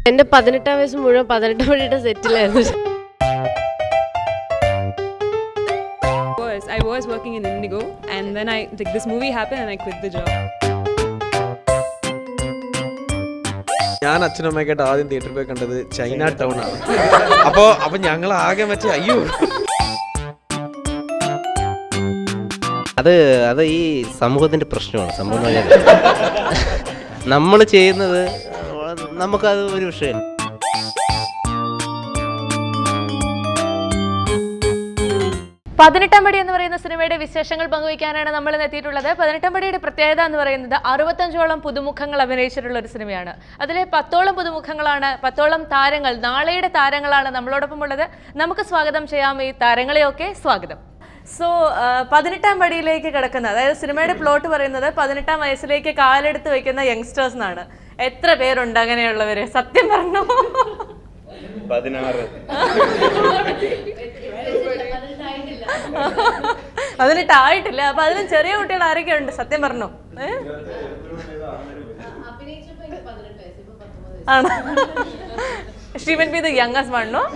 എന്റെ പതിനെട്ടാം വയസ്സ് മുഴുവൻ പതിനെട്ടാം വഴിയുടെ സെറ്റിലായിരുന്നു was I was working in Indigo, and then I like this movie happened, and I quit the job. ഞാൻ അച്ഛനും അമ്മയൊക്കെയായിട്ട് ആദ്യം തിയേറ്ററിൽ പോയി കണ്ടത് ചൈന ടൗൺ ആണ് അപ്പോ അപ്പൊ ഞങ്ങൾ ആകെ മറ്റേ അയ്യോ അത് അത് ഈ സമൂഹത്തിന്റെ പ്രശ്നമാണ് സംഭവം നമ്മൾ ചെയ്യുന്നത് നമുക്കത് ഒരു വിഷയം പതിനെട്ടാം പടി എന്ന് പറയുന്ന സിനിമയുടെ വിശേഷങ്ങൾ പങ്കുവയ്ക്കാനാണ് നമ്മൾ ഇന്ന് എത്തിയിട്ടുള്ളത് പതിനെട്ടാം പടിയുടെ പ്രത്യേകത എന്ന് പറയുന്നത് അറുപത്തഞ്ചോളം പുതുമുഖങ്ങൾ അഭിനയിച്ചിട്ടുള്ള ഒരു സിനിമയാണ് അതിലെ പത്തോളം പുതുമുഖങ്ങളാണ് പത്തോളം താരങ്ങൾ നാളെയുടെ താരങ്ങളാണ് നമ്മളോടൊപ്പം ഉള്ളത് നമുക്ക് സ്വാഗതം ചെയ്യാം ഈ താരങ്ങളെയൊക്കെ സ്വാഗതം സോ പതിനെട്ടാം പടിയിലേക്ക് കിടക്കുന്ന അതായത് സിനിമയുടെ പ്ലോട്ട് പറയുന്നത് പതിനെട്ടാം വയസ്സിലേക്ക് കാലെടുത്ത് വെക്കുന്ന യങ്സ്റ്റേഴ്സ് എന്നാണ് എത്ര പേരുണ്ട് അങ്ങനെയുള്ളവര് സത്യം പറഞ്ഞു പതിനാറ് പതിനെട്ട് ആയിട്ടില്ല അപ്പൊ അതിലും ചെറിയ കുട്ടികൾ ആരൊക്കെ ഉണ്ട് സത്യം പറഞ്ഞോ ഏ? ആണോ Steven be the youngest one no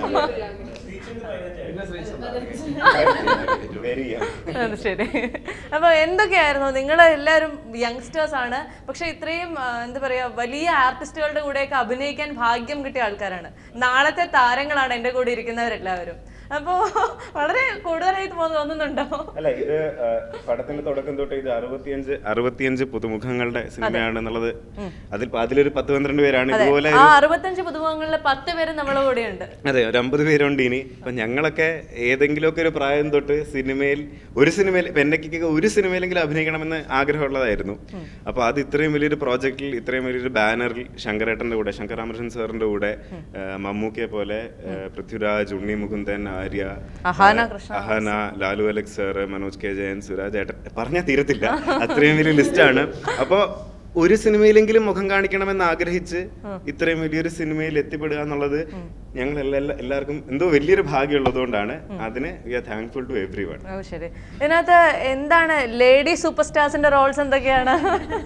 very അത് ശരി അപ്പൊ എന്തൊക്കെയായിരുന്നു നിങ്ങൾ എല്ലാവരും യങ്സ്റ്റേഴ്സ് ആണ് പക്ഷെ ഇത്രയും ആ, എന്താ പറയാ വലിയ ആർട്ടിസ്റ്റുകളുടെ കൂടെയൊക്കെ അഭിനയിക്കാൻ ഭാഗ്യം കിട്ടിയ ആൾക്കാരാണ് നാളത്തെ താരങ്ങളാണ് എൻ്റെ കൂടെ ഇരിക്കുന്നവരെല്ലാവരും അപ്പോ വളരെ കൂടുതലായിട്ട് തോന്നു- തോന്നുന്നുണ്ടോ അല്ല ഇത് ആ, പടത്തിന്റെ തുടക്കം തൊട്ട് ഇത് അറുപത്തിയഞ്ച് അറുപത്തിയഞ്ച് പുതുമുഖങ്ങളുടെ സിനിമയാണ് എന്നുള്ളത് അതിൽ അതിലൊരു പത്ത് പന്ത്രണ്ട് പേരാണ് ഇതുപോലെ ആ അറുപത്തഞ്ച് പുതുമുഖങ്ങളിലെ പത്ത് പേര് നമ്മളെ കൂടെയുണ്ട് അതെ ഒരു അമ്പത് പേരുണ്ട് ഇനി അപ്പൊ ഞങ്ങളൊക്കെ ഏതെങ്കിലുമൊക്കെ ഒരു പ്രായം തൊട്ട് സിനിമയിൽ ഒരു സിനിമയിൽ ഇപ്പൊ എന്നൊക്കെ ഒരു സിനിമയിലെങ്കിലും അഭിനയിക്കണമെന്ന് ആഗ്രഹമുള്ളതായിരുന്നു അപ്പൊ അത് ഇത്രയും വലിയൊരു പ്രോജക്റ്റിൽ ഇത്രയും വലിയൊരു ബാനറിൽ ശങ്കരേട്ടന്റെ കൂടെ ശങ്കർ രാമകൃഷ്ണൻ സാറിന്റെ കൂടെ ആ, മമ്മൂക്കയെ പോലെ ആ, പൃഥ്വിരാജ് ഉണ്ണി മുകുന്ദൻ ആര്യ അഹാന ആ, കൃഷ്ണ അഹാന ലാലു അലക്സ് സാറ് മനോജ് കെ ജയൻ സുരാജ് ഏട്ടൻ പറഞ്ഞാൽ തീരത്തില്ല അത്രയും വലിയ ലിസ്റ്റാണ് അപ്പോ ഒരു സിനിമയിലെങ്കിലും മുഖം കാണിക്കണമെന്ന് ആഗ്രഹിച്ച് ഇത്രയും വലിയൊരു സിനിമയിൽ എത്തിപ്പെടുക എന്നുള്ളത് ഞങ്ങൾ എല്ലാ- എല്ലാവർക്കും എന്തോ വലിയൊരു ഭാഗ്യമുള്ളതുകൊണ്ടാണ് അതിന് we are thankful to everyone ഓ ശരി ഇതിനകത്ത് എന്താണ് ലേഡി സൂപ്പർ സ്റ്റാർസിന്റെ റോൾസ് എന്തൊക്കെയാണ്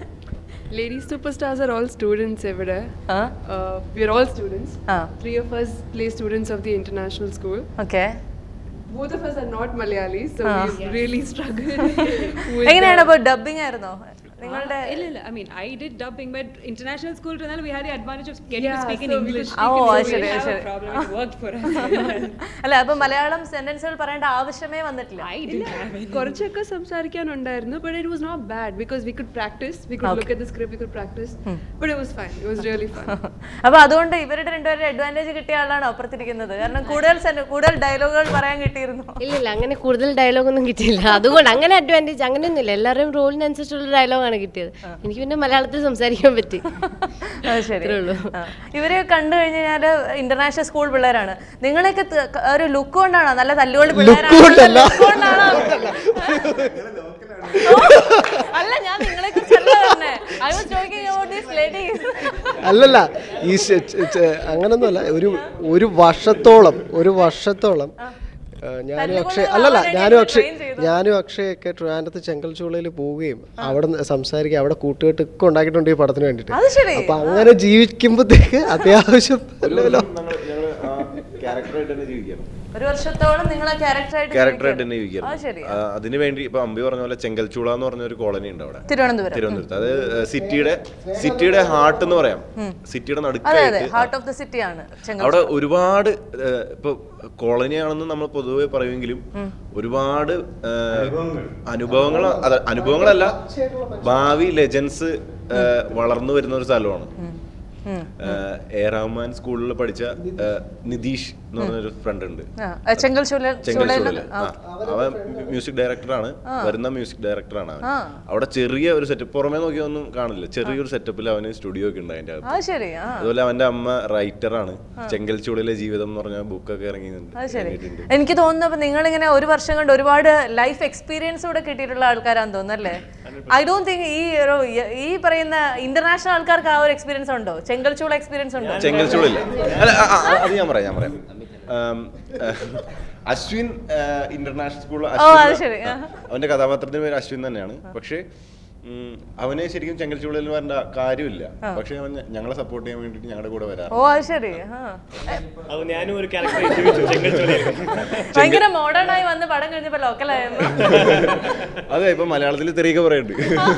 Lady superstars are all students everywhere. ആ Uh, we're all students. ആ Three of us play students of the international school. Okay Both of us are not Malayalis, so we really struggled. with എങ്ങനെയാണ് അപ്പോൾ dubbing ആയിരുന്നോ നിങ്ങളുടെ ഇല്ല, ഇല്ല. I mean, I did dubbing, but international school, Renal, we had the advantage of getting to speak in English. Oh, so we ശരി, didn't have ശരി. a problem. It worked for us. അല്ല അപ്പൊ മലയാളം സെന്റൻസുകൾ പറയേണ്ട ആവശ്യമേ വന്നിട്ടില്ല I didn't have any. കുറച്ചൊക്കെ സംസാരിക്കാനുണ്ടായിരുന്നു but it was not bad because we could practice we could look at the script we could practice but it was fine it was really fun അപ്പൊ അതുകൊണ്ട് ഇവരുടെ രണ്ടുപേരുടെ അഡ്വാൻറ്റേജ് കിട്ടിയ ആളാണ് അപ്പുറത്തിരിക്കുന്നത് കാരണം കൂടുതൽ sen- കൂടുതൽ ഡയലോഗുകൾ പറയാൻ കിട്ടിയിരുന്നു ഇല്ല ഇല്ല അങ്ങനെ കൂടുതൽ ഡയലോഗ് ഒന്നും കിട്ടിയില്ല അതുകൊണ്ട് അങ്ങനെ അഡ്വാൻറ്റേജ് അങ്ങനെയൊന്നുമില്ല എല്ലാവരുടെയും റോളിനനുസരിച്ചുള്ള ഡയലോഗാണ് കിട്ടിയത് എനിക്ക് പിന്നെ മലയാളത്തിൽ സംസാരിക്കാൻ പറ്റി അത് ശരി അത്രേ ഉള്ളൂ. ആ. ഇവരെ കണ്ടു കഴിഞ്ഞ് കഴിഞ്ഞാല് ഇന്റർനാഷണൽ സ്കൂൾ പിള്ളേരാണ് നിങ്ങളെയൊക്കെ ത- ഒരു ലുക്ക് കൊണ്ടാണോ നല്ല തല്ലുകൊള്ളി പിള്ളേരാണോ കൊണ്ടല്ല. look കൊണ്ടാണോ? ഓ, അല്ല ഞാൻ നിങ്ങളെ കുറിച്ചല്ല പറഞ്ഞേ I was talking about these ladies അല്ലല്ല ഈ ശ- ച- ച- അങ്ങനൊന്നുമല്ല ഒരു ഒരു വർഷത്തോളം ഒരു വർഷത്തോളം ആ, ഞാനും തല്ലുകൊള്ളി അക്ഷയ് അല്ലല്ല ആവാൻ ഞാനും വേണ്ടി അക്ഷയ് train ചെയ്തു. ഞാനും അക്ഷയൊക്കെ ട്രിവാൻഡത്ത് ചെങ്കൽച്ചൂളയിൽ പോവുകയും അവിടെ നിന്ന് സംസാരിക്കുക അവിടെ കൂട്ടുകെട്ടൊക്കെ ഉണ്ടാക്കിയിട്ടുണ്ട് ഈ പടത്തിന് വേണ്ടിയിട്ട് അത് ശരി അപ്പൊ അങ്ങനെ ജീവിക്കുമ്പോഴത്തേക്ക് അത്യാവശ്യം അല്ലല്ലോ ക്യാരക്ടറായിട്ട് തന്നെ ജീവിക്കാം ഒരു വർഷത്തോളം നിങ്ങൾ ക്യാരക്ടറായിട്ട് ക്യാരക്ടറായിട്ട് തന്നെ ജീവിക്കാം അത് ശരി ആ, അതിന് വേണ്ടി ഇപ്പൊ അമ്പി പറഞ്ഞ പോലെ ചെങ്കൽച്ചൂള എന്ന് പറഞ്ഞ ഒരു കോളനി ഉണ്ട് അവിടെ തിരുവനന്തപുരം തിരുവനന്തപുരത്ത് അത് സിറ്റിയുടെ സിറ്റിയുടെ ഹാർട്ട് എന്ന് പറയാം സിറ്റിയുടെ അതെ അതെ നടുക്കായിട്ട് ഹാർട്ട് ഓഫ് ദ സിറ്റി ആണ് ചെങ്കൽ അവിടെ ഒരുപാട് ഏഹ്, ഇപ്പൊ കോളനിയാണെന്ന് നമ്മൾ പൊതുവെ പറയുമെങ്കിലും ഒരുപാട് ഏഹ്, അനുഭവങ്ങൾ അതെ അനുഭവങ്ങളല്ല ഭാവി ലെജൻസ് വളർന്നു വരുന്ന ഒരു സ്ഥലമാണ് ഏഹ്, എ റഹ്മാൻ സ്കൂളിൽ പഠിച്ച ഏഹ്, നിതീഷ് എന്ന് പറഞ്ഞൊരു ഫ്രണ്ട് ഉണ്ട് ആ, ചെങ്കൽ ചൂല ചെങ്കൽച്ചൂടില് ആ അവൻ മ്യൂസിക് ഡയറക്ടറാണ് വരുന്ന മ്യൂസിക് ഡയറക്ടറാണ് അവൻ അവിടെ ചെറിയ ഒരു സെറ്റപ്പ് പുറമേ നോക്കി ഒന്നും കാണില്ല ചെറിയൊരു സെറ്റപ്പിൽ അവന് സ്റ്റുഡിയോ ഒക്കെ ഉണ്ട് അതിന്റെ അകത്ത് അത് ശരി ആ അതുപോലെ അവന്റെ അമ്മ റൈറ്ററാണ് ചെങ്കൽച്ചൂടിലെ ജീവിതം എന്ന് പറഞ്ഞ ബുക്കൊക്കെ ഇറങ്ങിയിട്ടുണ്ട് അത് ശരി ഇറങ്ങിയിട്ടുണ്ട്. എനിക്ക് തോന്നുന്നു അപ്പൊ നിങ്ങളിങ്ങനെ ഒരു വർഷം കൊണ്ട് ഒരുപാട് ലൈഫ് എക്സ്പീരിയൻസ് കൂടെ കിട്ടിയിട്ടുള്ള ആൾക്കാരാന്ന് തോന്നുന്നു അല്ലേ ഐ ഡോണ്ട് തിങ്ക് ഈ ഒരു ഈ പറയുന്ന ഇന്റർനാഷണൽ ആൾക്കാർക്ക് ആ ഒരു എക്സ്പീരിയൻസ് ഉണ്ടോ ചെങ്കൽച്ചൂള എക്സ്പീരിയൻസ് ഉണ്ടോ ചെങ്കൽച്ചൂടില്ല അല്ല ആ, ആ, അത് ഞാൻ പറയാം ഞാൻ പറയാം ആം, ആ, അശ്വിൻ ഇന്റർനാഷണൽ സ്കൂൾ അത് ശരി, ആ. അവന്റെ കഥാപാത്രത്തിന്റെ പേര് അശ്വിൻ തന്നെയാണ് പക്ഷേ ഉം, അവനെ ശരിക്കും ചെങ്കൽച്ചുള്ളിൽ വരേണ്ട കാര്യമില്ല പക്ഷെ അവൻ ഞ- ഞങ്ങളെ സപ്പോർട്ട് ചെയ്യാൻ വേണ്ടിട്ട് ഞങ്ങളുടെ കൂടെ വരാറ് ഓ അത് ശരി ആ. അത് ഞാനും ഒരു ക്യാരക്ടർ ജീവിച്ചു ചെങ്കൽച്ചോലയിൽ ഭയങ്കര മോഡേൺ ആയി വന്ന് പടം കഴിഞ്ഞപ്പോ ലോക്കലായിരുന്നു അതെ ഇപ്പൊ മലയാളത്തിൽ തെറിയൊക്കെ പറയുന്നുണ്ട്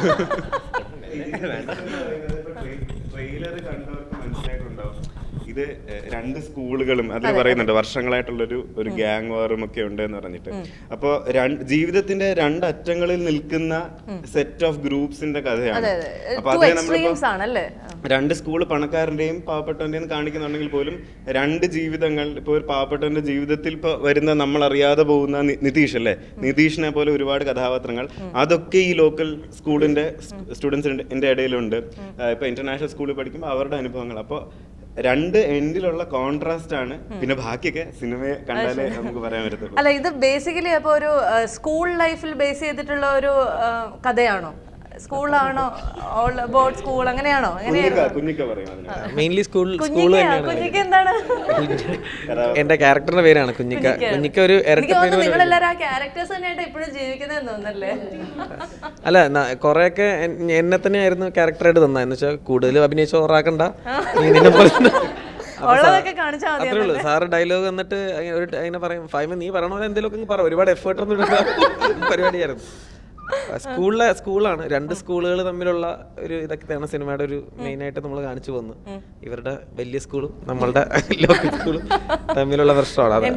ട്രെയിലർ കണ്ടവർക്ക് മനസ്സിലായിട്ടുണ്ടാവും ഇത് ഏഹ്, രണ്ട് സ്കൂളുകളും അതിൽ പറയുന്നുണ്ട് വർഷങ്ങളായിട്ടുള്ളൊരു ഒരു ഗ്യാങ് വാറും ഒക്കെ ഉണ്ട് എന്ന് പറഞ്ഞിട്ട് അപ്പോൾ ജീവിതത്തിന്റെ രണ്ട് അറ്റങ്ങളിൽ നിൽക്കുന്ന സെറ്റ് ഓഫ് ഗ്രൂപ്പ്സിന്റെ കഥയാണ് അതെ അതെ അപ്പൊ ടു അതേ നമ്മളിപ്പോ എക്സ്ട്രീംസ് ആണല്ലേ രണ്ട് സ്കൂൾ പണക്കാരന്റെയും പാവപ്പെട്ടവന്റെയും കാണിക്കുന്നുണ്ടെങ്കിൽ പോലും രണ്ട് ജീവിതങ്ങൾ ഇപ്പോൾ ഒരു പാവപ്പെട്ടവന്റെ ജീവിതത്തിൽ ഇപ്പോൾ വരുന്ന നമ്മൾ അറിയാതെ പോകുന്ന നി- നിതീഷ് അല്ലേ നിതീഷിനെ പോലെ ഒരുപാട് കഥാപാത്രങ്ങൾ അതൊക്കെ ഈ ലോക്കൽ സ്കൂളിന്റെ സ്റ്റുഡൻസിന്റെ ഇടയിലുണ്ട് ആ, ഇപ്പൊ ഇന്റർനാഷണൽ സ്കൂളിൽ പഠിക്കുമ്പോൾ അവരുടെ അനുഭവങ്ങൾ അപ്പോൾ രണ്ട് എൻഡിലുള്ള കോൺട്രാസ്റ്റ് ആണ് പിന്നെ ബാക്കിയൊക്കെ സിനിമയെ കണ്ടാലേ നമുക്ക് പറയാൻ പറ്റത്തുള്ളൂ അല്ല ഇത് ബേസിക്കലി അപ്പൊ ഒരു സ്കൂൾ ലൈഫിൽ ബേസ് ചെയ്തിട്ടുള്ള ഒരു ആ, കഥയാണോ സ്കൂളാണോ ഓൾ അബൌട്ട് സ്കൂൾ അങ്ങനെയാണോ കുഞ്ഞിക്ക എങ്ങനെയായിരുന്നു കുഞ്ഞിക്ക പറയും അതിന് മെയിൻലി സ്കൂൾ സ്കൂൾ കുഞ്ഞിക്കയാ തന്നെയാണ് കുഞ്ഞിക്ക എന്താണ് എന്റെ ക്യാരക്ടറിന്റെ പേരാണ് കുഞ്ഞിക്ക കുഞ്ഞിക്കയാണ്. കുഞ്ഞിക്ക ഒരു ഇരട്ട എനിക്ക് പേര് തോന്നുന്നു പോലെ നിങ്ങളെല്ലാരും ആ ക്യാരക്ടേഴ്സ് തന്നെയായിട്ട് ഇപ്പോഴും ജീവിക്കുന്നതെന്ന് തോന്നല്ലേ അല്ല ന- കുറെയൊക്കെ എൻ- എന്നെ തന്നെയായിരുന്നു ക്യാരക്ടറായിട്ട് തന്നെ എന്ന് വെച്ചാൽ കൂടുതൽ അഭിനയിച്ച് ഓറാക്കണ്ട നീ നിന്നെ പോലെ തന്നെ. അപ്പൊ സാ- ഉള്ളതൊക്കെ കാണിച്ചാൽ മതി അത്രേ ഉള്ളൂ സാറ് ഡയലോഗ് എന്നിട്ട് അങ്ങനെ ഒരു അങ്ങനെ പറയും ഫൈമ നീ പറയണ പോലെ എന്തെങ്കിലുമൊക്കെ പറ ഒരുപാട് എഫേർട്ട് ഒന്നും ഇടുന്ന പരിപാടിയായിരുന്നു സ്കൂളിലെ സ്കൂളാണ് രണ്ട് സ്കൂളുകൾ തമ്മിലുള്ള ഒരു ഇതൊക്കെയാണ് സിനിമയുടെ ഒരു മെയിൻ ആയിട്ട് നമ്മൾ കാണിച്ചു പോകുന്നത് ഇവരുടെ വലിയ സ്കൂളും നമ്മളുടെ ലോക്കൽ സ്കൂളും തമ്മിലുള്ള പ്രശ്നമാണ് അതെ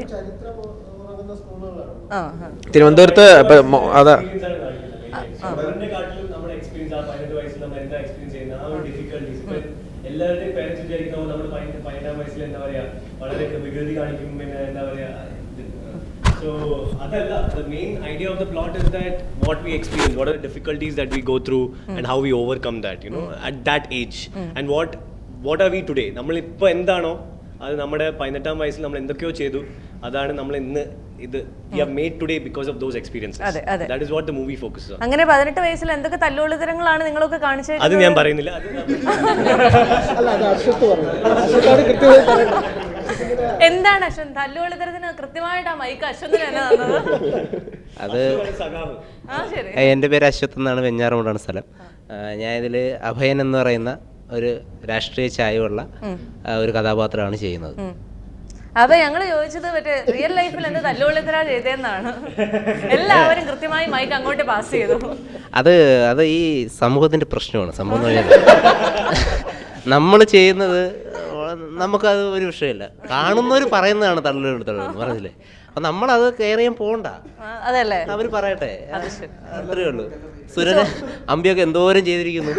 ആ ആ. തിരുവനന്തപുരത്ത് ഇപ്പൊ മൊ- അതാ അവരുടെ കാട്ടിലും നമ്മുടെ എക്സ്പീരിയൻസ് ആ പതിനെട്ട് വയസ്സിൽ നമ്മൾ എന്താ എക്സ്പീരിയൻസ് ചെയ്യുന്ന ആ ഒരു ഡിഫിക്കൽട്ടീസ് ഇപ്പൊ എല്ലാവരുടെയും പേരൻസ് വിചാരിക്കുമ്പോൾ നമ്മൾ പതിനെട്ടാം വയസ്സിൽ എന്താ പറയാ വളരെ വികൃതി കാണിക്കും പിന്നെ എന്താ പറയാ സോ അതല്ല the main idea of the plot is that what we experience what are difficulties that we go through and how we overcome that you know at that age and what what are we today നമ്മളിപ്പോൾ എന്താണോ അത് നമ്മുടെ പതിനെട്ടാം വയസ്സിൽ നമ്മൾ എന്തൊക്കെയോ ചെയ്തു അതാണ് നമ്മൾ ഇന്ന് ഇത് we are made today because of those experiences അതെ, അതെ. That is what the movie focus on അങ്ങനെ പതിനെട്ട് വയസ്സിൽ എന്തൊക്കെ തല്ലുകൊള്ളിത്തരങ്ങളാണ് നിങ്ങളൊക്കെ കാണിച്ചത് അത് ഞാൻ പറയുന്നില്ല അത് അല്ല അത് അശ്വത്ത് പറഞ്ഞു അശ്വത്താണ് കൃത്യമായി പറയുന്നത് എന്താണ് അശ്വന്ത് തല്ലുകൊള്ളിത്തരത്തിന് കൃത്യമായിട്ട് ആ മൈക്ക് അശ്വന്തിന് തന്നെ തന്നത് അത് സഖാവ് ആ ശരി എൻ്റെ പേര് അശ്വത്ത് എന്നാണ് വെഞ്ഞാറമൂടാണ് സ്ഥലം ആ, ഞാൻ ഇതിൽ അഭയൻ എന്ന് പറയുന്ന ഒരു രാഷ്ട്രീയ ചായവുള്ള ആ, ഒരു കഥാപാത്രമാണ് ചെയ്യുന്നത് അപ്പൊ ഞങ്ങള് ചോദിച്ചത് മറ്റേ റിയൽ ലൈഫിൽ എന്ത് തല്ലുകൊള്ളിത്തര ചെയ്തതെന്നാണ് എല്ലാവരും കൃത്യമായി മൈക്ക് അങ്ങോട്ട് പാസ് ചെയ്തു അത് അത് ഈ സമൂഹത്തിൻ്റെ പ്രശ്നമാണ് സംഭവം എന്ന് പറഞ്ഞാൽ നമ്മൾ ചെയ്യുന്നത് നമുക്കത് ഒരു വിഷയമില്ല കാണുന്നവർ പറയുന്നതാണ് തള്ളു തള്ളു പറഞ്ഞില്ലേ അപ്പം നമ്മളത് കെയർ ചെയ്യാൻ പോകണ്ട ആ, അതല്ലേ അവർ പറയട്ടെ അത്രയേ ഉള്ളൂ സുരന് അമ്പിയൊക്കെ എന്തോരം ചെയ്തിരിക്കുന്നു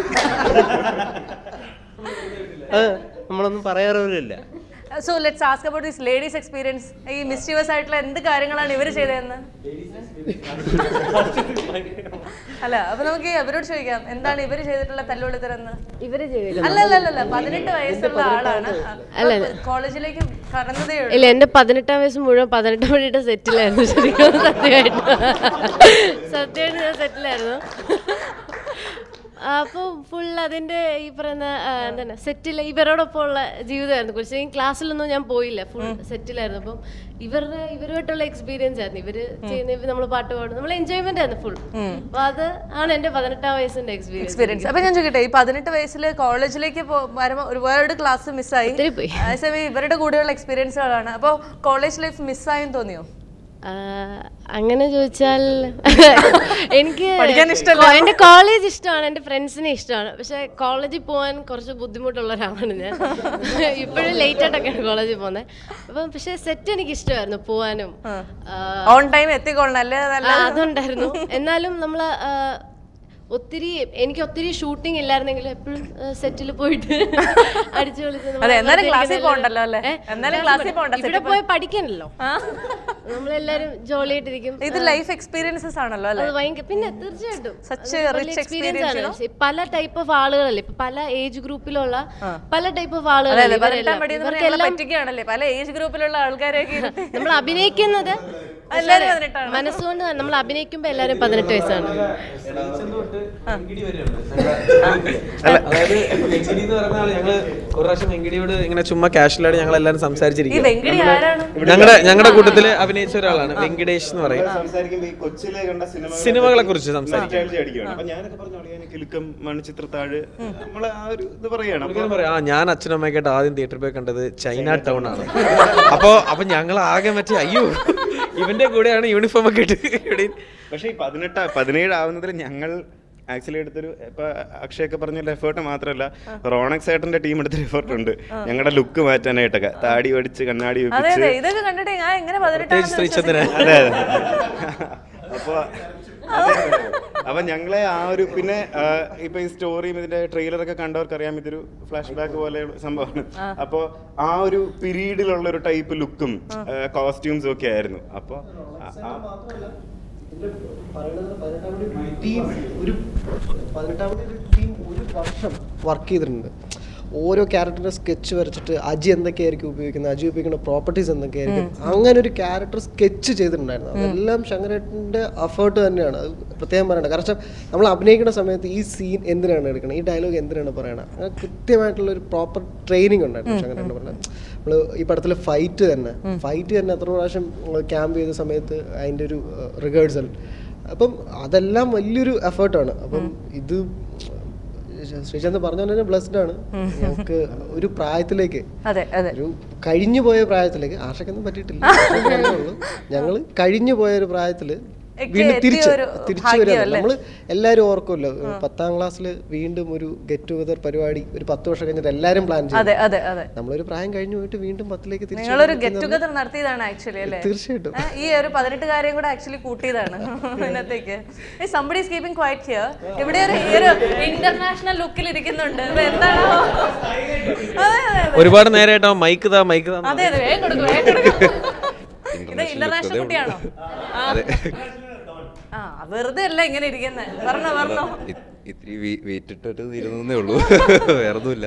ആ, നമ്മളൊന്നും പറയാറില്ല so let's ask about this ladies experience ഈ മിസ്റ്റീവസ് ആയിട്ടുള്ള എന്ത് കാര്യങ്ങളാണ് ഇവർ ചെയ്തതെന്ന് അല്ല അപ്പൊ നമുക്ക് അവരോട് ചോദിക്കാം എന്താണ് ഇവർ ചെയ്തിട്ടുള്ള തല്ലുകൊള്ളിത്തരെന്ന് ഇവര് ചെയ്തില്ല അല്ല അല്ല അല്ല, അല്ല പതിനെട്ട് വയസ്സുള്ള ആളാണ് അല്ല. കോളേജിലേക്ക് കടന്നതേ ഉള്ളൂ ഇല്ല എന്റെ പതിനെട്ടാം വയസ്സ് മുഴുവൻ പതിനെട്ടാം വഴിയുടെ സെറ്റിലായിരുന്നു ശരിക്കും സത്യമായിട്ട് സത്യമായിട്ട് ഞാൻ സെറ്റിലായിരുന്നു അപ്പോൾ ഫുൾ അതിന്റെ ഈ പറയുന്ന ആ, എന്താണ് സെറ്റിൽ ഇവരോടൊപ്പം ഉള്ള ജീവിതമായിരുന്നു പക്ഷേ ഈ ക്ലാസ്സിലൊന്നും ഞാൻ പോയില്ല ഫുൾ സെറ്റിലായിരുന്നു അപ്പം ഇവരുടെ ഇവരുമായിട്ടുള്ള എക്സ്പീരിയൻസ് ആയിരുന്നു ഇവര് ചെയ്യുന്ന നമ്മൾ പാട്ട് പാടും നമ്മൾ എൻജോയ്മെന്റ് ആയിരുന്നു ഫുൾ അപ്പൊ അത് ആണ് എന്റെ പതിനെട്ടാം വയസ്സിന്റെ എക്സ്പീരിയൻസ് എക്സ്പീരിയൻസ് അപ്പൊ ഞാൻ ചോദിക്കട്ടെ ഈ പതിനെട്ട് വയസ്സിൽ കോളേജിലേക്ക് വരുമ്പോൾ ഒരുപാട് ക്ലാസ് മിസ്സായി ഒത്തിരി പോയി. അതേസമയം ഇവരുടെ കൂടെയുള്ള എക്സ്പീരിയൻസുകളാണ് അപ്പോൾ കോളേജ് ലൈഫ് മിസ്സായെന്ന് തോന്നിയോ അങ്ങനെ ചോദിച്ചാൽ എനിക്ക് പഠിക്കാൻ ഇഷ്ടമല്ല. കോ- എന്റെ കോളേജ് ഇഷ്ടമാണ് എന്റെ ഫ്രണ്ട്സിനെ ഇഷ്ടമാണ് പക്ഷെ കോളേജിൽ പോകാൻ കുറച്ച് ബുദ്ധിമുട്ടുള്ള ഒരാളാണ് ഞാൻ ഇപ്പോഴും ലേറ്റ് ആയിട്ടൊക്കെയാണ് കോളേജിൽ പോകുന്നത് അപ്പം പക്ഷെ സെറ്റ് എനിക്ക് ഇഷ്ടമായിരുന്നു പോവാനും ആ, ഓൺ ടൈം എത്തിക്കൊള്ളണം അല്ലേ നല്ല ആ, അതുണ്ടായിരുന്നു എന്നാലും നമ്മൾ ഒത്തിരി എനിക്ക് ഒത്തിരി ഷൂട്ടിംഗ് ഇല്ലായിരുന്നെങ്കിലും എപ്പോഴും സെറ്റിൽ പോയിട്ട് അടിച്ചു പൊളിച്ച് നമ്മള് അതെ, എന്നാലും വെറുതെ ക്ലാസ്സിൽ ഇരിക്കുന്നതല്ലേ. പോകണ്ടല്ലോ അല്ലേ? ഏ? എന്നാലും ക്ലാസ്സിൽ ക്ലാസ്സിൽ പോകണ്ട, ഇവിടെ സെറ്റിൽ പോയി പഠിക്കാനല്ലോ ആ. നമ്മളെല്ലാരും ജോളിയായിട്ടിരിക്കും ഇത് ലൈഫ് എക്സ്പീരിയൻസസ് ആണല്ലോ അല്ലേ അത് ഭയങ്കര പിന്നെ തീർച്ചയായിട്ടും Such അത് a വലിയ rich experience experience, ആണ്. പല ടൈപ്പ് ഓഫ് ആളുകളല്ലേ ഇപ്പൊ പല ഏജ് ഗ്രൂപ്പിലുള്ള പല ടൈപ്പ് ഓഫ് അതെ അതെ ആളുകൾ പതിനെട്ടാം പടി എന്ന് പറഞ്ഞാൽ ഞങ്ങളെ പറ്റിക്കുകയാണല്ലേ പല ഏജ് ഗ്രൂപ്പിലുള്ള ആൾക്കാരെയൊക്കെ ഇരുത്തി നമ്മൾ അഭിനയിക്കുന്നത് എല്ലാവരും പതിനെട്ടാണ് മനസ്സുകൊണ്ട് നമ്മൾ അഭിനയിക്കുമ്പോ എല്ലാരും പതിനെട്ട് വയസ്സാണ് അതായത് വെങ്കിടി എന്ന് പറഞ്ഞ ആള് ഞങ്ങള് ഒരു പ്രാവശ്യം വെങ്കിടിയോട് ഇങ്ങനെ ചുമ്മാ കാഷ്വലായിട്ട് ഞങ്ങൾ എല്ലാവരും ഈ സംസാരിച്ചിരിക്കും വെങ്കിടി ആരാണ് ഞങ്ങളുടെ ഞങ്ങളുടെ കൂട്ടത്തില് അഭിനയ അഭിനയിച്ച ഒരാളാണ് വെങ്കടേഷ് എന്ന് പറയും സംസാരിക്കുമ്പോൾ ഈ കൊച്ചിലെ കണ്ട സിനിമകളെ സിനിമകളെ കുറിച്ച് സംസാരിക്കും nostalgia അടിക്കുകയാണ് അപ്പൊ ഞാനൊക്കെ പറഞ്ഞു അളിയാന് കിലുക്കം മണിച്ചിത്രത്താഴ് നമ്മളെ ആ ഒരു ഇത് പറയാണ് അപ്പൊ പുള്ളിക്കാരൻ പറയും, ആ ഞാൻ അച്ഛനും അമ്മയൊക്കെയായിട്ട് ആദ്യം തിയേറ്ററിൽ പോയി കണ്ടത് ചൈന ടൗൺ ആണ് അപ്പോ അപ്പൊ ഞങ്ങൾ ആകെ മറ്റേ അയ്യോ ഇവന്റെ കൂടെയാണ് യൂണിഫോം ഒക്കെ ഇട്ട് ഇവിടെ പക്ഷേ ഈ പതിനെട്ട് പതിനേഴ് ആവുന്നതിൽ ഞങ്ങൾ ആക്ച്വലി എടുത്തൊരു ഇപ്പൊ അക്ഷയൊക്കെ പറഞ്ഞ എഫേർട്ട് മാത്രമല്ല റോണക്സ് ഏട്ടന്റെ ടീം എടുത്തൊരു എഫേർട്ട് ഉണ്ട് ഞങ്ങളുടെ ലുക്ക് മാറ്റാനായിട്ടൊക്കെ താടി ഒടിച്ച് കണ്ണാടി അതെ വെപ്പിച്ച് അതെ ഇതൊക്കെ കണ്ടിട്ട് ഞാൻ എങ്ങനെ പ്രത്യേകിച്ച് ശ്രീചന്ദ്രൻ അതെ അതെ അപ്പൊ അപ്പൊ ഞങ്ങളെ ആ ഒരു പിന്നെ ആ, ഇപ്പൊ ഈ സ്റ്റോറിയും ഇതിന്റെ ട്രെയിലറൊക്കെ കണ്ടവർക്ക് അറിയാം ഇതൊരു ഫ്ലാഷ് ബാക്ക് പോലെ സംഭവമാണ് അപ്പൊ ആ ഒരു പീരീഡിലുള്ള ഒരു ടൈപ്പ് ലുക്കും കോസ്റ്റ്യൂംസും ഒക്കെ ആയിരുന്നു അപ്പൊ ആ- ആ- ടീം ഒരു പതിനെട്ടാമത്തെ ഒരു ടീം ഒരു വർഷം വർക്ക് ചെയ്തിട്ടുണ്ട് ഓരോ ക്യാരക്ടറിന്റെ സ്കെച്ച് വരച്ചിട്ട് അജി എന്തൊക്കെയായിരിക്കും ഉപയോഗിക്കുന്നത് അജി ഉപയോഗിക്കുന്ന പ്രോപ്പർട്ടീസ് എന്തൊക്കെയായിരിക്കും അങ്ങനെ ഒരു ക്യാരക്ടർ സ്കെച്ച് ചെയ്തിട്ടുണ്ടായിരുന്നു അതെല്ലാം ശങ്കരേട്ടൻ്റെ അഫേർട്ട് തന്നെയാണ് അത് പ്രത്യേകം പറയണം കാരണം നമ്മൾ അഭിനയിക്കുന്ന സമയത്ത് ഈ സീൻ എന്തിനാണ് എടുക്കണം ഈ ഡയലോഗ് എന്തിനാണ് പറയണം അങ്ങനെ കൃത്യമായിട്ടുള്ള ഒരു പ്രോപ്പർ ട്രെയിനിങ് ഉണ്ടായിരുന്നു ശങ്കരേട്ടൻ പറഞ്ഞത് നമ്മൾ ഈ പടത്തിൽ ഫൈറ്റ് തന്നെ ഫൈറ്റ് തന്നെ എത്ര പ്രാവശ്യം ക്യാമ്പ് ചെയ്ത സമയത്ത് അതിൻ്റെ ഒരു റിഹേഴ്സൽ അപ്പം അതെല്ലാം വലിയൊരു എഫേർട്ടാണ് അപ്പം ഇത് ശ്രീചന്ദ് പറഞ്ഞ പോലെ തന്നെ ബ്ലസ്ഡ് ആണ് ഞങ്ങൾക്ക് ഒരു പ്രായത്തിലേക്ക് അതെ അതെ ഒരു കഴിഞ്ഞു പോയ പ്രായത്തിലേക്ക് ആർഷക്കൊന്നും പറ്റിയിട്ടില്ല ആർഷയ്ക്ക് പറഞ്ഞേ ഉള്ളൂ. ഞങ്ങള് കഴിഞ്ഞു പോയ ഒരു പ്രായത്തില് ഒക്കെ വീണ്ടും എത്തിയ തിരിച്ച് ഒരു തിരിച്ചു ഭാഗ്യം വരിക അല്ലേ? നമ്മള് എല്ലാവരും ഓർക്കുമല്ലോ പത്താം ക്ലാസ്സിൽ വീണ്ടും ഒരു ഗെറ്റ് ടുഗദർ പരിപാടി ഒരു പത്ത് വർഷം കഴിഞ്ഞിട്ട് എല്ലാവരും പ്ലാൻ ചെയ്തു അതെ അതെ അതെ നമ്മളൊരു പ്രായം കഴിഞ്ഞു പോയിട്ട് വീണ്ടും പത്തിലേക്ക് തിരിച്ചു നിങ്ങളൊരു വരിക ഗെറ്റ് എന്ന് ടുഗദർ നടത്തിയതാണ് ആക്ച്വലി അല്ലേ തീർച്ചയായിട്ടും. ഏ, ഈ ഒരു പതിനെട്ട് കാര്യം കൂടെ ആക്ച്വലി കൂട്ടിയതാണ് ഇന്നത്തേക്ക് somebody is keeping quiet here ഇവിടെ ഒരു ഈ ഒരു ഇന്റർനാഷണൽ ലുക്കിൽ ഇരിക്കുന്നുണ്ട് ഇത് എന്താണോ അതെ അതെ അതെ. ഒരുപാട് നേരമായിട്ട് മൈക്ക് താ മൈക്ക് താ അതെ അതെ വേഗം കൊടുക്കും വേഗം കൊടുക്കും ഇത് ഇന്റർനാഷണൽ കുട്ടിയാണോ ആ. ആ വെറുതെ അല്ല ഇങ്ങനെ ഇരിക്കുന്നത് പറഞ്ഞോ പറഞ്ഞോ ഇത്തിരി വെയിറ്റ് ഇട്ടിട്ട് ഇരുന്നേ ഉള്ളൂ വേറെ ഒന്നുമില്ല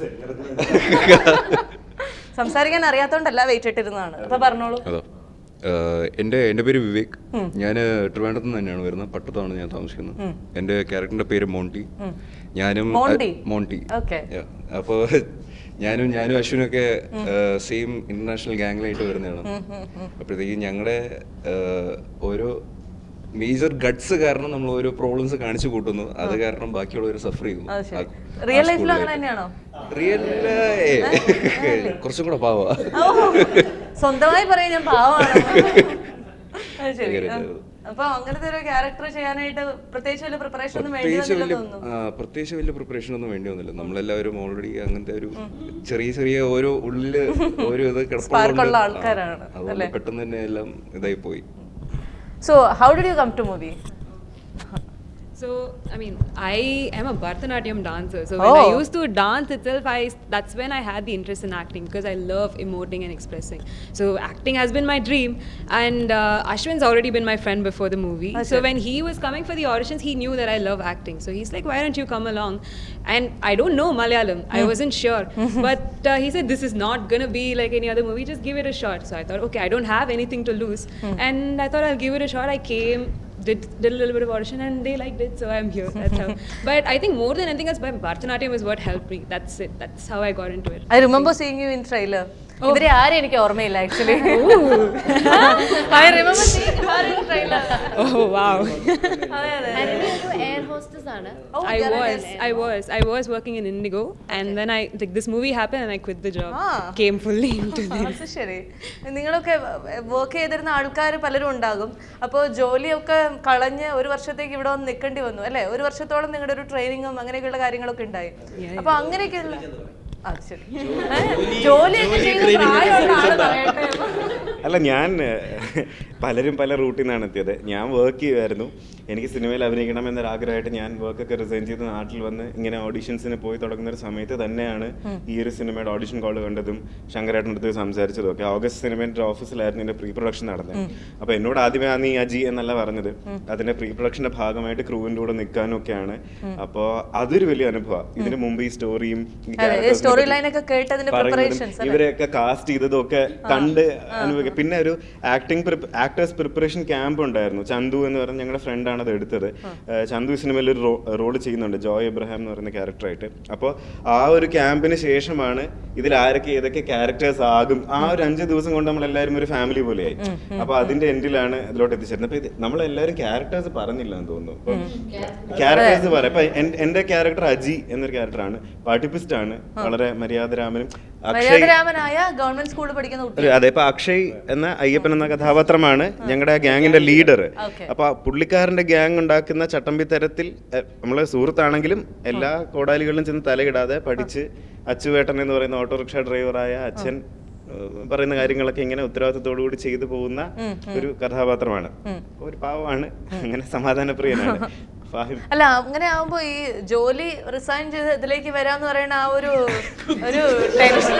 സംസാരിക്കാൻ അറിയാത്തോണ്ടല്ല വെയിറ്റ് ഇട്ടിരുന്നതാണ് അപ്പൊ പറഞ്ഞോളൂ അതോ ആഹ് എൻ്റെ എൻ്റെ പേര് വിവേക് ഞാൻ ട്രിവാൻഡ്രത്ത് നിന്ന് തന്നെയാണ് വരുന്നത് പട്ടത്താണ് ഞാൻ താമസിക്കുന്നത് എൻ്റെ ക്യാരക്ടറിൻ്റെ പേര് മോണ്ടി ഞാനും മോണ്ടി? മോണ്ടി Okay. അപ്പോൾ ഞാനും ഞാനും അശ്വിനൊക്കെ സെയിം ഇന്റർനാഷണൽ ഗാങ്ങിലായിട്ട് വരുന്നതാണ് അപ്പോഴത്തേക്കും ഞങ്ങളുടെ ഓരോ മേജർ ഗട്ട്സ് കാരണം നമ്മൾ ഓരോ പ്രോബ്ലംസ് കാണിച്ചു കൂട്ടുന്നു അത് കാരണം ബാക്കിയുള്ളവർ സഫർ ചെയ്യുന്നു അത് ശരി റിയൽ ലൈഫിലും അങ്ങനെ തന്നെയാണോ റിയൽ കുറച്ചും കൂടെ പാവാ ഓ, സ്വന്തമായി പറയും ഞാൻ പാവമാണ് അത് ശരി ആ. അപ്പൊ അങ്ങനത്തെ ഒരു ക്യാരക്ടർ ചെയ്യാനായിട്ട് പ്രത്യേകിച്ച് വലിയ പ്രിപ്പറേഷൻ ഒന്നും വേണ്ടി പ്രത്യേകിച്ച് വന്നില്ല വലിയ തോന്നുന്നു ആ, പ്രത്യേകിച്ച് വലിയ പ്രിപ്പറേഷൻ ഒന്നും വേണ്ടി വന്നില്ല നമ്മളെല്ലാവരും ഓൾറെഡി അങ്ങനത്തെ ഒരു ചെറിയ ചെറിയ ഓരോ ഉള്ളില് ഓരോ ഇത് Spark ഉള്ള കിടപ്പുണ്ട് ആൾക്കാരാണ്, അതുകൊണ്ട് പെട്ടെന്ന് തന്നെ എല്ലാം ഇതായി പോയി so how did you come to movie So, I mean, I am a Bharatanatyam dancer. So, when I Oh. used to dance itself, I that's when I had the interest in acting because I love emoting and expressing. So, acting has been my dream. And uh, Ashwin's already been my friend before the movie. Okay. So, when he was coming for the auditions, he knew that I love acting. So, he's like, why don't you come along? And I don't know Malayalam. I wasn't sure. but uh, he said, this is not going to be like any other movie. Just give it a shot. So, I thought, okay, I don't have anything to lose. And I thought I'll give it a shot. I came did did a little bit of audition and they liked it, so I'm here. That's how. But I think more than anything else, Bharatanatyam is what helped me. That's it. That's how I got into it. I remember seeing you in trailer ഇവരെ ആരും എനിക്ക് ഓർമ്മയില്ല actually I remember seeing her in trailer Oh wow! അതെ അതെ air hostess ആണ് Oh, I you're an was, air I was, I was working in Indigo, and then I like this movie happened, and I quit the job. Ah. Came fully into this. അത് ശരി നിങ്ങളൊക്കെ work ചെയ്തിരുന്ന ആൾക്കാർ പലരും ഉണ്ടാകും അപ്പോൾ ജോലിയൊക്കെ കളഞ്ഞ് ഒരു വർഷത്തേക്ക് ഇവിടെ വന്ന് നിൽക്കേണ്ടി വന്നു അല്ലേ ഒരു വർഷത്തോളം നിങ്ങളുടെ ഒരു ട്രെയിനിങ്ങും അങ്ങനെയൊക്കെയുള്ള കാര്യങ്ങളൊക്കെ ഉണ്ടായി അപ്പൊ അങ്ങനെയൊക്കെയുള്ള ആ ശരി ഏ, ജോലിയൊക്കെ ചെയ്ത് പ്രായമുള്ള ആള് പറയട്ടെ അല്ല ഞാൻ ഏഹ്, പലരും പല റൂട്ടിൽ നിന്നാണ് എത്തിയത് ഞാൻ വർക്ക് ചെയ്യുമായിരുന്നു എനിക്ക് സിനിമയിൽ അഭിനയിക്കണം എന്നൊരു ആഗ്രഹമായിട്ട് ഞാൻ വർക്കൊക്കെ റിസൈൻ ചെയ്ത് നാട്ടിൽ വന്ന് ഇങ്ങനെ ഓഡിഷൻസിന് പോയി തുടങ്ങുന്ന ഒരു സമയത്ത് തന്നെയാണ് ഈ ഒരു സിനിമയുടെ ഓഡിഷൻ കോൾ കണ്ടതും ശങ്കരേട്ടൻ്റെ അടുത്ത് സംസാരിച്ചതും ഒക്കെ ഓഗസ്റ്റ് സിനിമയുടെ ഓഫീസിലായിരുന്നു എൻ്റെ പ്രീ പ്രൊഡക്ഷൻ നടന്നത് അപ്പോൾ എന്നോട് ആദ്യമേ ആ നീ അജി എന്നല്ല പറഞ്ഞത് അതിന്റെ പ്രീ പ്രൊഡക്ഷന്റെ ഭാഗമായിട്ട് ക്രൂവിൻ്റെ കൂടെ നിൽക്കാനും ഒക്കെയാണ് അപ്പോൾ അതൊരു വലിയ അനുഭവം ഇതിന് മുമ്പ് ഈ സ്റ്റോറിയും സ്റ്റോറി ലൈൻ ഒക്കെ കേട്ടതിന്റെ പ്രിപ്പറേഷൻസ് ഇവരെയൊക്കെ കാസ്റ്റ് ചെയ്തതും ഒക്കെ കണ്ട് അനുഭവിക്കുക പിന്നെ ഒരു ആക്ടിങ് ആക്ടേഴ്സ് പ്രിപ്പറേഷൻ ക്യാമ്പ് ഉണ്ടായിരുന്നു ചന്തു എന്ന് പറഞ്ഞ ഞങ്ങളുടെ ഫ്രണ്ടാണ് അത് എടുത്തത് ഏഹ് ചന്തു ഈ സിനിമയിൽ ഒരു റോൾ ചെയ്യുന്നുണ്ട് ജോയ് എബ്രഹാം എന്ന് പറയുന്ന ക്യാരക്ടറായിട്ട് അപ്പോൾ ആ ഒരു ക്യാമ്പിന് ശേഷമാണ് ഇതിൽ ആരൊക്കെ ഏതൊക്കെ ക്യാരക്ടേഴ്സ് ആകും ആ ഒരു അഞ്ച് ദിവസം കൊണ്ട് നമ്മൾ എല്ലാവരും ഒരു ഫാമിലി പോലെയായി അപ്പൊ അതിന്റെ എൻഡിലാണ് ഇതിലോട്ട് എത്തിച്ചേരുന്നത് അപ്പൊ ഇത് നമ്മളെല്ലാവരും ക്യാരക്ടേഴ്സ് പറഞ്ഞില്ല എന്ന് തോന്നുന്നു ക്യാരക്ടേഴ്സ് പറയാം ഇപ്പൊ എൻ- എന്റെ ക്യാരക്ടർ അജി എന്നൊരു ക്യാരക്ടറാണ് പാർട്ടിപ്പിസ്റ്റ് ആണ് വളരെ മര്യാദരാമനും അക്ഷയ് മര്യാദരാമനായ ഗവൺമെന്റ് സ്കൂളിൽ പഠിക്കുന്ന കുട്ടി ഒരു- അതെ ഇപ്പൊ അക്ഷയ് എന്ന അയ്യപ്പൻ എന്ന കഥാപാത്രമാണ് ഞങ്ങളുടെ ഗ്യാങ്ങിന്റെ ലീഡർ Okay. അപ്പൊ ആ പുള്ളിക്കാരന്റെ ഗ്യാങ് ഉണ്ടാക്കുന്ന ചട്ടമ്പി തരത്തിൽ എ, നമ്മള് സുഹൃത്താണെങ്കിലും എല്ലാ കോടാലികളിലും ചെന്ന് തലയിടാതെ പഠിച്ച് അച്ചുവേട്ടൻ എന്ന് പറയുന്ന ഓട്ടോറിക്ഷ ഡ്രൈവറായ അച്ഛൻ ഏഹ്, പറയുന്ന കാര്യങ്ങളൊക്കെ ഇങ്ങനെ ഉത്തരവാദിത്തത്തോടു കൂടി ചെയ്തു പോകുന്ന ഒരു കഥാപാത്രമാണ് ഒരു പാവമാണ് അങ്ങനെ സമാധാനപ്രിയനാണ് ഫാഹിം അല്ല അങ്ങനെ ആവുമ്പോ ഈ ജോലി റിസൈൻ ചെയ്ത് ഇതിലേക്ക് വരാന്ന് പറയുന്ന ആ ഒരു ഒരു ടെൻഷൻ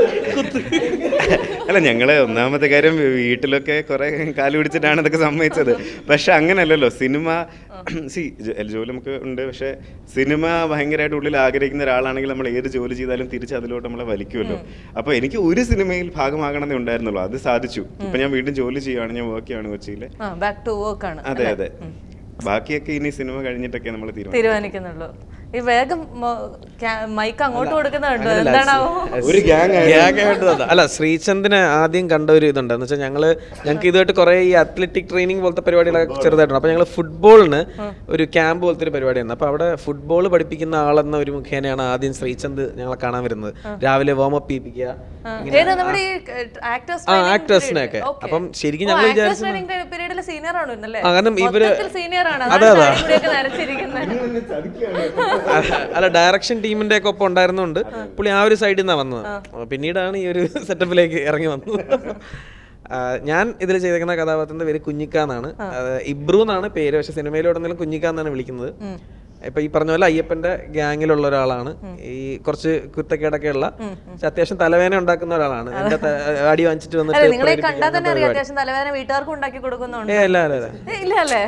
അല്ല ഞങ്ങള് ഒന്നാമത്തെ കാര്യം വീട്ടിലൊക്കെ കുറെ കാല് പിടിച്ചിട്ടാണ് ഇതൊക്കെ സമ്മതിച്ചത് പക്ഷെ അങ്ങനെയല്ലല്ലോ സിനിമ സി ജോലി നമുക്ക് ഉണ്ട് പക്ഷെ സിനിമ ഭയങ്കരമായിട്ട് ഉള്ളിൽ ആഗ്രഹിക്കുന്ന ഒരാളാണെങ്കിൽ നമ്മൾ ഏത് ജോലി ചെയ്താലും തിരിച്ച് അതിലോട്ട് നമ്മളെ വലിക്കുമല്ലോ അപ്പൊ എനിക്ക് ഒരു സിനിമയിൽ ഭാഗമാകണമെന്നേ ഉണ്ടായിരുന്നുള്ളൂ അത് സാധിച്ചു ഇപ്പൊ ഞാൻ വീണ്ടും ജോലി ചെയ്യുകയാണ് ഞാൻ വർക്ക് ചെയ്യാണ് കൊച്ചിയിൽ ബാക്ക് ടു വർക്ക് ആണ് അതെ അതെ ബാക്കിയൊക്കെ ഇനി സിനിമ കഴിഞ്ഞിട്ടൊക്കെ നമ്മൾ തീരുമാനിക്കും തീരുമാനിക്കുന്നുള്ളൂ ഈ വേഗം മൈക്ക് അങ്ങോട്ട് കൊടുക്കുന്നുണ്ടോ എന്താണാവോ ഒരു ഗ്യാങ് Gang ആയിട്ട് തന്നെ. അല്ല ശ്രീചന്ദിനെ ആദ്യം കണ്ട ഒരു ഇതുണ്ട് എന്ന് വെച്ചാൽ ഞങ്ങള് ഞങ്ങൾക്ക് ഇതുമായിട്ട് കുറെ ഈ അത്ലറ്റിക് ട്രെയിനിങ് പോലത്തെ പരിപാടികളൊക്കെ ചെറുതായിട്ടുണ്ട് അപ്പൊ ഞങ്ങൾ ഫുട്ബോളിന് ഒരു ക്യാമ്പ് പോലത്തെ ഒരു പരിപാടിയാണ് അപ്പൊ അവിടെ ഫുട്ബോൾ പഠിപ്പിക്കുന്ന ആളെന്ന ഒരു മുഖേനയാണ് ആദ്യം ശ്രീചന്ദ് ഞങ്ങളെ കാണാൻ വരുന്നത് രാവിലെ വാമപ്പ് ചെയ്യിപ്പിക്കുക ഇങ്ങനെ ഏത് നമ്മുടെ ഈ ആക്ടേഴ്സ് ആ, actors നെ ഒക്കെ. അപ്പം ശരിക്കും ഞങ്ങൾ വിചാരിച്ചത് ട്രെയിനിങ് പീരീഡിൽ സീനിയർ ആണ് ഇന്നല്ലേ ആ, കാരണം ഇവര് സീനിയർ ആണ് അതെ, അതാണ് അതെ. താടിമുടിയൊക്കെ നരച്ചിരിക്കുന്നത് അല്ല ഡയറക്ഷൻ ടീമിന്റെ ഒക്കെ ഒപ്പം ഉണ്ടായിരുന്നുകൊണ്ട് പുള്ളി ആ ഒരു സൈഡിൽ നിന്നാണ് വന്നത് പിന്നീടാണ് ഈ ഒരു സെറ്റപ്പിലേക്ക് ഇറങ്ങി വന്നത് ആ, ഞാൻ ഇതിൽ ചെയ്തേക്കുന്ന കഥാപാത്രത്തിന്റെ പേര് കുഞ്ഞിക്ക എന്നാണ് അത് ഇബ്രു എന്നാണ് പേര് പക്ഷെ സിനിമയിലുടനീളം കുഞ്ഞിക്ക എന്നാണ് വിളിക്കുന്നത് ഇപ്പൊ ഈ പറഞ്ഞ പോലെ അയ്യപ്പന്റെ ഗ്യാങ്ങിലുള്ള ഒരാളാണ് ഈ കുറച്ച് കുത്തക്കേടൊക്കെ ഉള്ള പക്ഷെ അത്യാവശ്യം തലവേദന ഉണ്ടാക്കുന്ന ഒരാളാണ് എന്റെ ത- അടി വാങ്ങിച്ചിട്ട് അല്ലെ വന്നിട്ട് നിങ്ങളെ പ്രേരിപ്പിക്കുക കണ്ടാൽ തന്നെ അങ്ങനത്തെ അറിയാം പരിപാടി. അത്യാവശ്യം തലവേദന വീട്ടുകാർക്ക് ഉണ്ടാക്കി കൊടുക്കുന്നുണ്ട് ഏ അല്ല അല്ല അല്ല ഏ, ഇല്ല അല്ലേ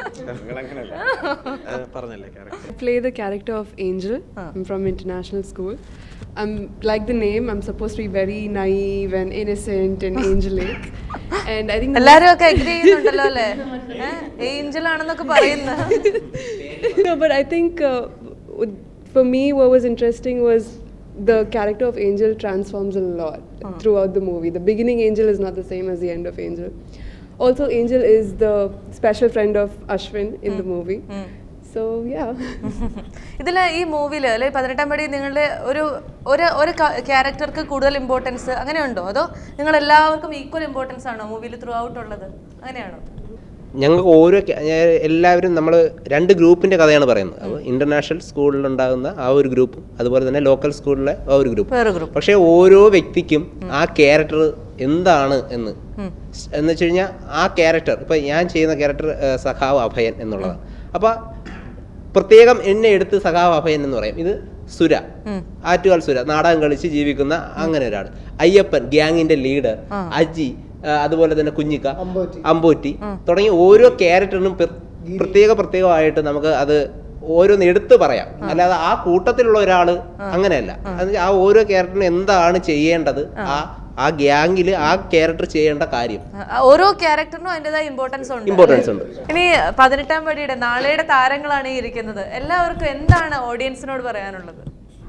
ആ, പറഞ്ഞല്ലേ character. I play the character of Angel. I'm from international school. I'm like the name. I'm supposed to be very naive and innocent and angelic. And I think the എല്ലാരും ഒക്കെ അഗ്രി ചെയ്യുന്നുണ്ടല്ലോ അല്ലേ ഏഞ്ചൽ ആണെന്നൊക്കെ പറയുന്നു no, but I think uh, w- for me, what was interesting was the character of Angel transforms a lot throughout the movie. The beginning Angel is not the same as the end of Angel. Also, Angel is the special friend of Ashwin in the movie. So yeah. ഇതില് ഈ മൂവിയിൽ അല്ലെ പതിനെട്ടാം പടി നിങ്ങളുടെ ഒരു ഒരു ഒരു ക്യാരക്ടർക്ക് കൂടുതൽ ഇമ്പോർട്ടൻസ് അങ്ങനെയുണ്ടോ അതോ നിങ്ങൾ എല്ലാവർക്കും ഈക്വൽ ഇമ്പോർട്ടൻസ് ആണോ മൂവിയിൽ ത്രൂ ഔട്ട് ഉള്ളത് അങ്ങനെയാണോ ഞങ്ങൾക്ക് ഓരോ ക്യാ- ഞാൻ- എല്ലാവരും നമ്മൾ രണ്ട് ഗ്രൂപ്പിന്റെ കഥയാണ് പറയുന്നത് അപ്പോൾ ഇന്റർനാഷണൽ സ്കൂളിലുണ്ടാകുന്ന ആ ഒരു ഗ്രൂപ്പും അതുപോലെ തന്നെ ലോക്കൽ സ്കൂളിലെ ആ ഒരു ഗ്രൂപ്പ് വേറെ ഗ്രൂപ്പ് പക്ഷേ ഓരോ വ്യക്തിക്കും ആ ക്യാരക്ടർ എന്താണ് എന്ന് സ് എന്ന് വെച്ച് കഴിഞ്ഞാൽ ആ ക്യാരക്ടർ ഇപ്പം ഞാൻ ചെയ്യുന്ന ക്യാരക്ടർ സഖാവ് അഭയൻ എന്നുള്ളതാണ് അപ്പം പ്രത്യേകം എന്നെ എടുത്ത് സഖാവ് അഭയൻ എന്ന് പറയും ഇത് സുര ആറ്റുകാൽ സുര നാടകം കളിച്ച് ജീവിക്കുന്ന അങ്ങനെ ഒരാൾ അയ്യപ്പൻ ഗ്യാങ്ങിന്റെ ലീഡർ അജി ആ, അതുപോലെ തന്നെ കുഞ്ഞിക്ക അമ്പോറ്റി തുടങ്ങി ഓരോ ക്യാരക്ടറിനും പ്ര- പ്രത്യേക പ്രത്യേകമായിട്ട് നമുക്ക് അത് ഓരോന്ന് എടുത്തു പറയാം അല്ലാതെ ആ കൂട്ടത്തിലുള്ള ഒരാള് അങ്ങനെയല്ല അത് ആ ഓരോ ക്യാരക്ടറിനും എന്താണ് ചെയ്യേണ്ടത് ആ ആ ഗ്യാങ്ങിൽ ആ ക്യാരക്ടർ ചെയ്യേണ്ട കാര്യം ആ, ഓരോ ക്യാരക്ടറിനും അതിൻ്റെതായ ഇമ്പോർട്ടൻസ് ഉണ്ട് ഇമ്പോർട്ടൻസ് ഉണ്ട് ഇനി പതിനെട്ടാം പടിയുടെ നാളെയുടെ താരങ്ങളാണ് ഈ ഇരിക്കുന്നത് എല്ലാവർക്കും എന്താണ് ഓഡിയൻസിനോട് പറയാനുള്ളത്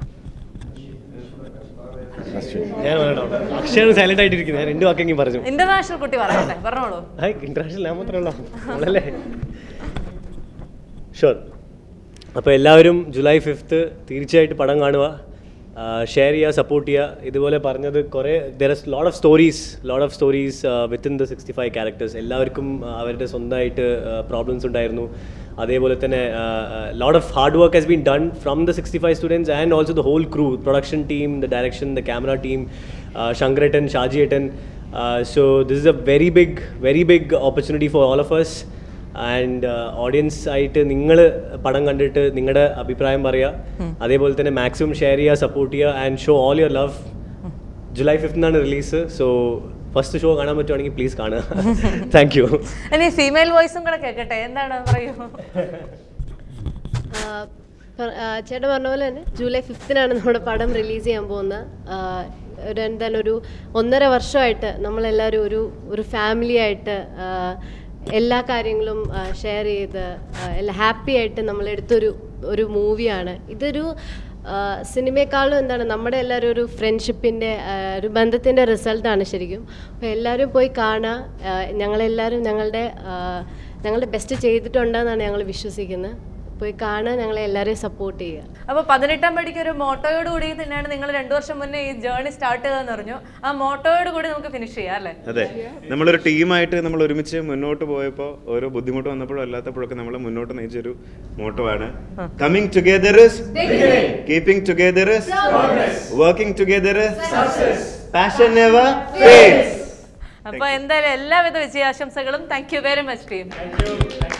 ഞാൻ പറയണോ അക്ഷയാണ് സൈലന്റ് ആയിട്ടിരിക്കുന്നത് ഞാൻ രണ്ട് വാക്കെങ്കിലും പറഞ്ഞു ഇന്റർനാഷണൽ കുട്ടി പറയട്ടെ പറഞ്ഞോളൂ ഹായ് ഇന്റർനാഷണൽ ഞാൻ മാത്രമേ ഉള്ളൂ നമ്മളല്ലേ ഷുവർ അപ്പോൾ എല്ലാവരും ജൂലൈ ഫിഫ്ത്ത് തീർച്ചയായിട്ടും പടം കാണുക ഷെയർ ചെയ്യുക സപ്പോർട്ട് ചെയ്യുക ഇതുപോലെ പറഞ്ഞത് കുറേ there is lot of stories lot of stories within the sixty five characters എല്ലാവർക്കും ആ, അവരുടെ സ്വന്തമായിട്ട് പ്രോബ്ലംസ് ഉണ്ടായിരുന്നു അതേപോലെ തന്നെ lot of hard work has been done from the sixty five students and also the whole crew production team the direction the camera team ശങ്കരേട്ടൻ ഷാജിയേട്ടൻ so this is a very big very big opportunity for all of us and audience ആയിട്ട് നിങ്ങൾ പടം കണ്ടിട്ട് നിങ്ങളുടെ അഭിപ്രായം പറയുക അതേപോലെ തന്നെ മാക്സിമം ഷെയർ ചെയ്യുക സപ്പോർട്ട് ചെയ്യുക and show all your love July ഫിഫ്റ്റിനാണ് റിലീസ് സോ ഫസ്റ്റ് ഷോ കാണാൻ പറ്റുവാണെങ്കിൽ പ്ലീസ് കാണുക താങ്ക് യു ഇനി ഫീമെയിൽ വോയിസും കൂടെ കേൾക്കട്ടെ എന്താണ് പറയൂ ആ, പ- ആ, ചേട്ടൻ പറഞ്ഞ പോലെ തന്നെ ജൂലൈ ഫിഫ്തിനാണ് നമ്മുടെ പടം റിലീസ് ചെയ്യാൻ പോകുന്നത് ഒരു എന്താണ് ഒരു ഒന്നര വർഷമായിട്ട് നമ്മളെല്ലാവരും ഒരു ഒരു ഫാമിലി ആയിട്ട് ആ, എല്ലാ കാര്യങ്ങളും ഷെയർ ചെയ്ത് ആ, എല്ലാം ഹാപ്പി ആയിട്ട് നമ്മളെടുത്തൊരു ഒരു മൂവിയാണ് ഇതൊരു ആ, സിനിമയെക്കാളും എന്താണ് നമ്മുടെ എല്ലാവരും ഒരു ഫ്രണ്ട്ഷിപ്പിൻ്റെ ഒരു ബന്ധത്തിൻ്റെ റിസൾട്ടാണ് ശരിക്കും അപ്പോൾ എല്ലാവരും പോയി കാണുക ആ, ഞങ്ങളെല്ലാവരും ഞങ്ങളുടെ ആ, ഞങ്ങളുടെ ബെസ്റ്റ് ചെയ്തിട്ടുണ്ടെന്നാണ് ഞങ്ങൾ വിശ്വസിക്കുന്നത് പോയി കാണുക ഞങ്ങളെ എല്ലാവരെയും സപ്പോർട്ട് ചെയ്യുക അപ്പൊ പതിനെട്ടാം പടിക്ക് ഒരു മോട്ടോയോട് കൂടി തന്നെയാണ് നിങ്ങൾ രണ്ടു വർഷം മുന്നേ ഈ ജേർണി സ്റ്റാർട്ട് ചെയ്തതെന്ന് പറഞ്ഞു ആ മോട്ടോയോട് കൂടി നമുക്ക് ഫിനിഷ് ചെയ്യാം അല്ലേ അതെ നമ്മളൊരു ടീമായിട്ട് നമ്മൾ ഒരുമിച്ച് മുന്നോട്ട് പോയപ്പോൾ ഓരോ ബുദ്ധിമുട്ട് വന്നപ്പോഴും അല്ലാത്തപ്പോഴൊക്കെ നമ്മൾ മുന്നോട്ട് നയിച്ചൊരു മോട്ടോ ആണ് coming together keeping together working together passion never fails അപ്പൊ എന്തായാലും എല്ലാവിധ വിജയാശംസകളും thank you very much team